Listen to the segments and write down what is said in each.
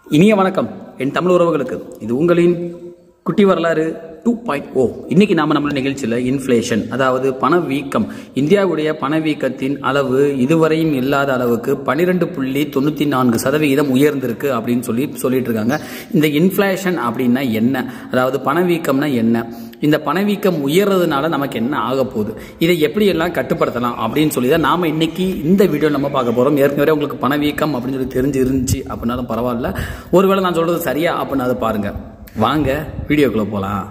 இனிய வணக்கம் என் தமிழ் உறவுகளுக்கு இது உங்களின் குட்டி வரலாறு டூ பாயிண்ட் ஓ இன்னைக்கு நாம நம்ம நிகழ்ச்சியில் இன்ஃப்ளேஷன் அதாவது பணவீக்கம் இந்தியாவுடைய பணவீக்கத்தின் அளவு இதுவரையும் இல்லாத அளவுக்கு பன்னிரெண்டு புள்ளி தொண்ணூற்றி நான்கு சதவிகிதம் உயர்ந்திருக்கு அப்படின்னு சொல்லி சொல்லிட்டு இருக்காங்க இந்த இன்ஃப்ளேஷன் அப்படின்னா என்ன அதாவது பணவீக்கம்னா என்ன இந்த பணவீக்கம் உயர்றதுனால நமக்கு என்ன ஆக போகுது இதை எப்படி எல்லாம் கட்டுப்படுத்தலாம் அப்படின்னு சொல்லி தான் நாம இன்னைக்கு இந்த வீடியோ நம்ம பார்க்க போறோம் ஏற்கனவே உங்களுக்கு பணவீக்கம் அப்படின்னு சொல்லி தெரிஞ்சு இருந்துச்சு அப்படின்னாலும் பரவாயில்ல ஒருவேளை நான் சொல்றது சரியா அப்படின்னு அதை பாருங்க வாங்க வீடியோக்குள்ள போலாம்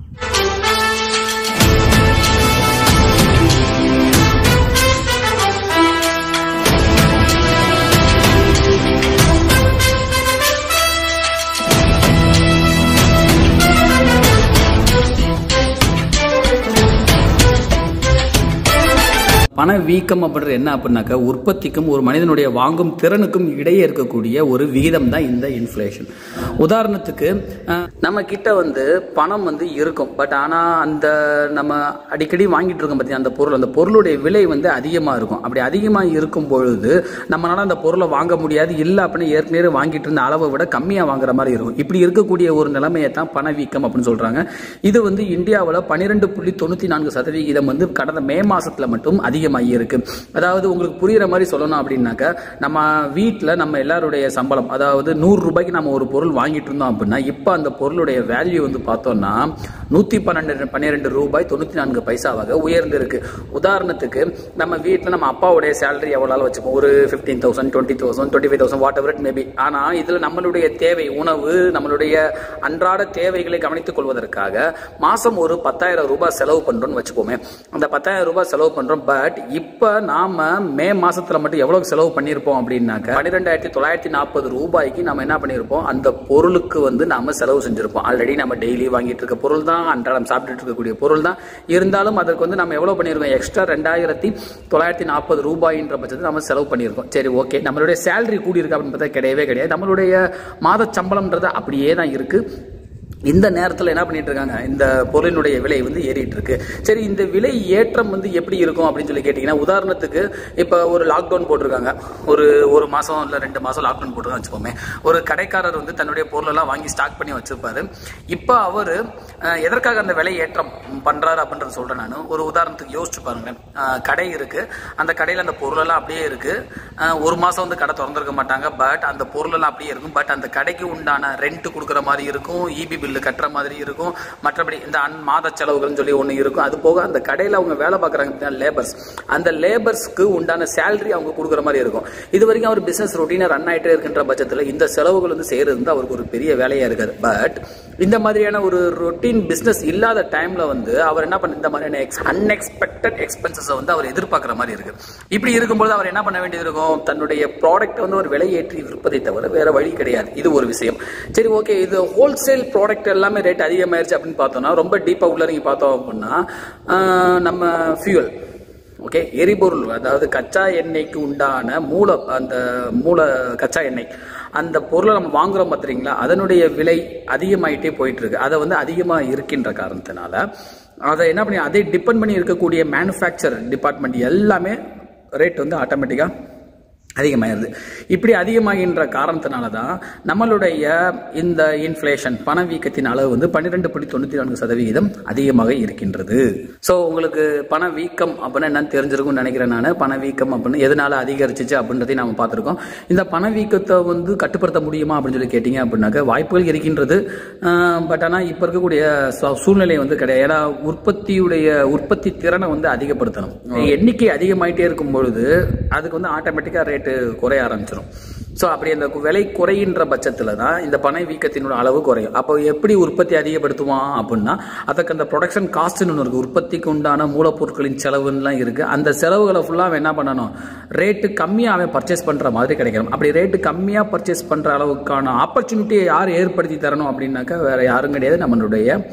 பணவீக்கம் அப்படின்றது என்ன அப்படின்னாக்கா உற்பத்திக்கும் ஒரு மனிதனுடைய வாங்கும் திறனுக்கும் இடையே இருக்கக்கூடிய ஒரு விகிதம் தான் இந்த இன்ஃப்ளேஷன் உதாரணத்துக்கு அஹ், நம்ம கிட்ட வந்து பணம் வந்து இருக்கும் பட் ஆனால் அந்த நம்ம அடிக்கடி வாங்கிட்டு இருக்கோம் பார்த்தீங்கன்னா அந்த பொருள் அந்த பொருளுடைய விலை வந்து அதிகமாக இருக்கும் அப்படி அதிகமாக இருக்கும் பொழுது நம்மளால அந்த பொருளை வாங்க முடியாது இல்லை அப்படின்னு ஏற்கனவே வாங்கிட்டு இருந்த அளவை விட கம்மியாக வாங்குற மாதிரி இருக்கும் இப்படி இருக்கக்கூடிய ஒரு நிலைமையை தான் பணவீக்கம் அப்படின்னு சொல்றாங்க இது வந்து இந்தியாவில் பன்னிரெண்டு புள்ளி தொண்ணூற்றி நான்கு சதவிகிதம் வந்து கடந்த மே மாசத்துல மட்டும் அதிகமாகி இருக்கு அதாவது உங்களுக்கு புரியுற மாதிரி சொல்லணும் அப்படின்னாக்கா நம்ம வீட்டில் நம்ம எல்லாருடைய சம்பளம் அதாவது நூறு ரூபாய்க்கு நம்ம ஒரு பொருள் வாங்கிட்டு இருந்தோம் அப்படின்னா இப்போ அந்த பொருளுடைய வேல்யூ வந்து பார்த்தோம்னா நூற்றி பன்னெண்டு பன்னிரெண்டு ரூபாய் தொண்ணூற்றி நான்கு பைசாவாக உயர்ந்திருக்கு உதாரணத்துக்கு நம்ம வீட்டில் நம்ம அப்பாவுடைய சேலரி எவ்வளோ வச்சுப்போம் ஒரு fifteen thousand twenty thousand twenty five thousand whatever it may be ஆனால் இதில் நம்மளுடைய தேவை உணவு நம்மளுடைய அன்றாட தேவைகளை கவனித்துக் கொள்வதற்காக மாதம் ஒரு பத்தாயிரம் ரூபாய் செலவு பண்ணுறோம்னு வச்சுப்போமே அந்த பத்தாயிரம் ரூபாய் செலவு பண்ணுறோம் பட் இப்போ நாம மே மாசத்துல மட்டும் எவ்வளவு செலவு பண்ணியிருப்போம் அப்படின்னாக்க பன்னிரெண்டாயிரத்தி தொள்ளாயிரத்தி நாற்பது ரூபாய்க்கு நம்ம என்ன பண்ணியிருப்போம் அந்த பொருளுக்கு வந்து நாம செலவு செஞ்சிருப்போம் ஆல்ரெடி நம்ம டெய்லி வாங்கிட்டு இருக்க பொருள் தான் அன்றாடம் சாப்பிட்டுட்டு இருக்கக்கூடிய பொருள் தான் இருந்தாலும் அதற்கு வந்து நம்ம எவ்வளவு பண்ணியிருக்கோம் எக்ஸ்ட்ரா ரெண்டாயிரத்தி தொள்ளாயிரத்தி நாற்பது ரூபாயின்ற பட்சத்தில் நம்ம செலவு பண்ணியிருக்கோம் சரி ஓகே நம்மளுடைய சேலரி கூடி இருக்கு அப்படின்னு பார்த்தா கிடையவே கிடையாது நம்மளுடைய மாத சம்பளம்ன்றது அப்படியே தான் இருக்கு இந்த நேரத்தில் என்ன பண்ணிட்டு இருக்காங்க இந்த பொருளினுடைய விலை வந்து ஏறிட்டு இருக்கு சரி இந்த விலை ஏற்றம் வந்து எப்படி இருக்கும் அப்படின்னு சொல்லி கேட்டிங்கன்னா உதாரணத்துக்கு இப்போ ஒரு லாக்டவுன் போட்டிருக்காங்க ஒரு ஒரு மாதம் இல்லை ரெண்டு மாதம் லாக்டவுன் போட்டிருக்காங்க வச்சுக்கோமே ஒரு கடைக்காரர் வந்து தன்னுடைய பொருளெல்லாம் வாங்கி ஸ்டாக் பண்ணி வச்சிருப்பாரு இப்போ அவர் எதற்காக அந்த விலை ஏற்றம் பண்றாரு அப்படின்றத சொல்றேன் நான் ஒரு உதாரணத்துக்கு யோசிச்சு பாருங்களேன் அஹ், கடை இருக்கு அந்த கடையில் அந்த பொருளெல்லாம் அப்படியே இருக்கு அஹ், ஒரு மாதம் வந்து கடை திறந்திருக்க மாட்டாங்க பட் அந்த பொருளெல்லாம் அப்படியே இருக்கும் பட் அந்த கடைக்கு உண்டான ரெண்ட் கொடுக்குற மாதிரி இருக்கும் இபி பில்லு கட்டுற மாதிரி இருக்கும் மற்றபடி இந்த அன் மாத செலவுகள்னு சொல்லி ஒன்று இருக்கும் அது போக அந்த கடையில் அவங்க வேலை பார்க்குறாங்க லேபர்ஸ் அந்த லேபர்ஸ்க்கு உண்டான சேலரி அவங்க கொடுக்குற மாதிரி இருக்கும் இது வரைக்கும் அவர் பிசினஸ் ரொட்டீனாக ரன் ஆகிட்டே இருக்கின்ற பட்சத்தில் இந்த செலவுகள் வந்து செய்கிறது வந்து அவருக்கு ஒரு பெரிய வேலையாக இருக்காது பட் இந்த மாதிரியான ஒரு ரொட்டீன் பிசினஸ் இல்லாத டைம்ல வந்து அவர் என்ன பண்ண இந்த மாதிரியான அன்எக்ஸ்பெக்டட் எக்ஸ்பென்சஸை வந்து அவர் எதிர்பார்க்குற மாதிரி இருக்கு இப்படி இருக்கும்போது அவர் என்ன பண்ண வேண்டியது இருக்கும் தன்னுடைய ப்ராடக்ட் வந்து ஒரு விலையேற்றி விற்பதை தவிர வேற வழி கிடையாது இது ஒரு விஷயம் சரி ஓகே இது ஹோல்சேல் ப்ராடக்ட் எல்லாமே ரேட் அதிகமாயிருச்சு அப்படின்னு பார்த்தோம்னா ரொம்ப டீப்பாக உள்ள நீங்க பார்த்தோம் அப்படின்னா ஆஹ், நம்ம ஃபியூல் ஓகே எரிபொருள் அதாவது கச்சா எண்ணெய்க்கு உண்டான மூல அந்த மூல கச்சா எண்ணெய் அந்த பொருளை நம்ம வாங்குறோம் பார்த்துறீங்களா அதனுடைய விலை அதிகமாயிட்டே போயிட்டு இருக்கு அதை வந்து அதிகமாக இருக்கின்ற காரணத்தினால அதை என்ன பண்ணி அதை டிபெண்ட் பண்ணி இருக்கக்கூடிய மேனுஃபேக்சர் டிபார்ட்மெண்ட் எல்லாமே ரேட் வந்து ஆட்டோமேட்டிக்காக அதிகமாயிருது இப்படி அதிகமாகின்ற காரணத்தினால தான் நம்மளுடைய இந்த இன்ஃப்ளேஷன் பணவீக்கத்தின் அளவு வந்து பன்னிரெண்டு புள்ளி தொண்ணூற்றி நான்கு சதவிகிதம் அதிகமாக இருக்கின்றது ஸோ உங்களுக்கு பணவீக்கம் அப்படின்னா என்னன்னு தெரிஞ்சிருக்கும்னு நினைக்கிறேன் நான் பணவீக்கம் அப்படின்னு எதனால அதிகரிச்சிச்சு அப்படின்றதையும் நாம பார்த்துருக்கோம் இந்த பணவீக்கத்தை வந்து கட்டுப்படுத்த முடியுமா அப்படின்னு சொல்லி கேட்டிங்க அப்படின்னாக்க வாய்ப்புகள் இருக்கின்றது பட் ஆனால் இப்போ இருக்கக்கூடிய ச- சூழ்நிலை வந்து கிடையாது ஏன்னா உற்பத்தியுடைய உற்பத்தி திறனை வந்து அதிகப்படுத்தணும் எண்ணிக்கை அதிகமாயிட்டே இருக்கும் பொழுது அதுக்கு வந்து ஆட்டோமேட்டிக்காக ரேட்டு குறைய ஆரம்பிச்சிடும் ஸோ அப்படி அந்த கு- விலை குறைகின்ற பட்சத்தில் தான் இந்த பண வீக்கத்தினோட அளவு குறையும் அப்போ எப்படி உற்பத்தி அதிகப்படுத்துவான் அப்படின்னா அதுக்கு அந்த ப்ரொடக்ஷன் காஸ்ட்னு ஒன்று இருக்குது உற்பத்திக்கு உண்டான மூலப்பொருட்களின் செலவுலாம் இருக்குது அந்த செலவுகளை ஃபுல்லாக அவன் என்ன பண்ணணும் ரேட்டு கம்மியாக அவன் பர்ச்சேஸ் பண்ணுற மாதிரி கிடைக்கணும் அப்படி ரேட்டு கம்மியாக பர்ச்சேஸ் பண்ணுற அளவுக்கான ஆப்பர்ச்சுனிட்டியை யார் ஏற்படுத்தி தரணும் அப்படின்னாக்கா வேற யாரும் கிடையாது நம்மளுடைய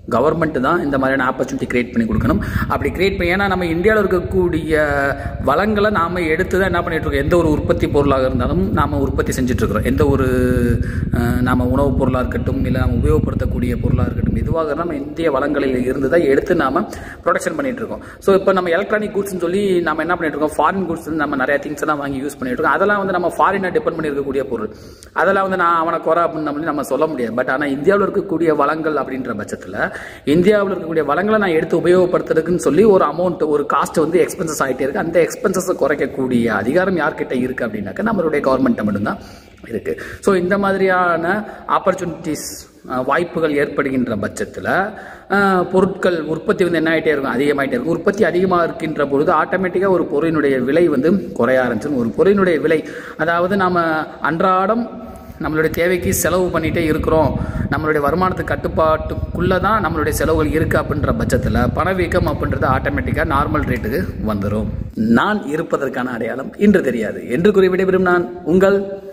கவர்மெண்ட் தான் இந்த மாதிரியான ஆப்பர்ச்சுனிட்டி கிரியேட் பண்ணி கொடுக்கணும் அப்படி கிரியேட் பண்ணி ஏன்னா நம்ம இந்தியாவில் இருக்கக்கூடிய வளங்களை நாம் எடுத்து தான் என்ன பண்ணிட்டு இருக்கோம் எந்த ஒரு உற்பத்தி பொருளாக இருந்தாலும் நாம் உற்பத்தி செஞ்சுட்டு இருக்கிறோம் எந்த ஒரு அஹ், நாம உணவுப் பொருளாக இருக்கட்டும் இல்லை நம்ம உபயோகப்படுத்தக்கூடிய பொருளாக இருக்கட்டும் எதுவாக நம்ம இந்திய வளங்களில் இருந்து தான் எடுத்து நாம ப்ரொடக்ஷன் பண்ணிட்டு இருக்கோம் ஸோ இப்போ நம்ம எலக்ட்ரானிக் குட்ஸ்னு சொல்லி நம்ம என்ன பண்ணிட்டு இருக்கோம் ஃபாரின் குட்ஸ் நம்ம நிறைய திங்ஸ் எல்லாம் வாங்கி யூஸ் பண்ணிட்டு இருக்கோம் அதெல்லாம் வந்து நம்ம ஃபாரினை டிபெண்ட் பண்ணி இருக்கக்கூடிய பொருள் அதெல்லாம் வந்து நான் அவனை குறை அப்படின்னு நம்ம நம்ம சொல்ல முடியாது பட் ஆனால் இந்தியாவில் இருக்கக்கூடிய வளங்கள் அப்படின்ற பட்சத்தில் இந்தியாவில் இருக்கக்கூடிய வளங்களை நான் எடுத்து உபயோகப்படுத்துறதுக்குன்னு சொல்லி ஒரு அமௌண்ட் ஒரு காஸ்ட் வந்து எக்ஸ்பென்சஸ் ஆகிட்டே இருக்கு அந்த எக்ஸ்பென்சஸை குறைக்கக்கூடிய அதிகாரம் யார்கிட்ட இருக்கு அப்படின்னாக்கா நம்மளுடைய கவர்மெண்ட்டை மட்டும்தான் இருக்கு ஸோ இந்த மாதிரியான ஆப்பர்ச்சுனிட்டிஸ் வாய்ப்புகள் ஏற்படுகின்ற பட்சத்தில் பொருட்கள் உற்பத்தி வந்து என்ன ஆகிட்டே இருக்கும் அதிகமாகிட்டே இருக்கும் உற்பத்தி அதிகமாக இருக்கின்ற பொழுது ஆட்டோமேட்டிக்காக ஒரு பொருளினுடைய விலை வந்து குறைய ஆரம்பிச்சிடும் ஒரு பொருளினுடைய விலை அதாவது நாம் அன்றாடம் நம்மளுடைய தேவைக்கு செலவு பண்ணிகிட்டே இருக்கிறோம் நம்மளுடைய வருமானத்துக்கு கட்டுப்பாட்டுக்குள்ளே தான் நம்மளுடைய செலவுகள் இருக்குது அப்படின்ற பட்சத்தில் பணவீக்கம் அப்படின்றது ஆட்டோமேட்டிக்காக நார்மல் ரேட்டுக்கு வந்துடும் நான் இருப்பதற்கான அடையாளம் இன்று தெரியாது என்று கூறி விடைபெறும் நான் உங்கள்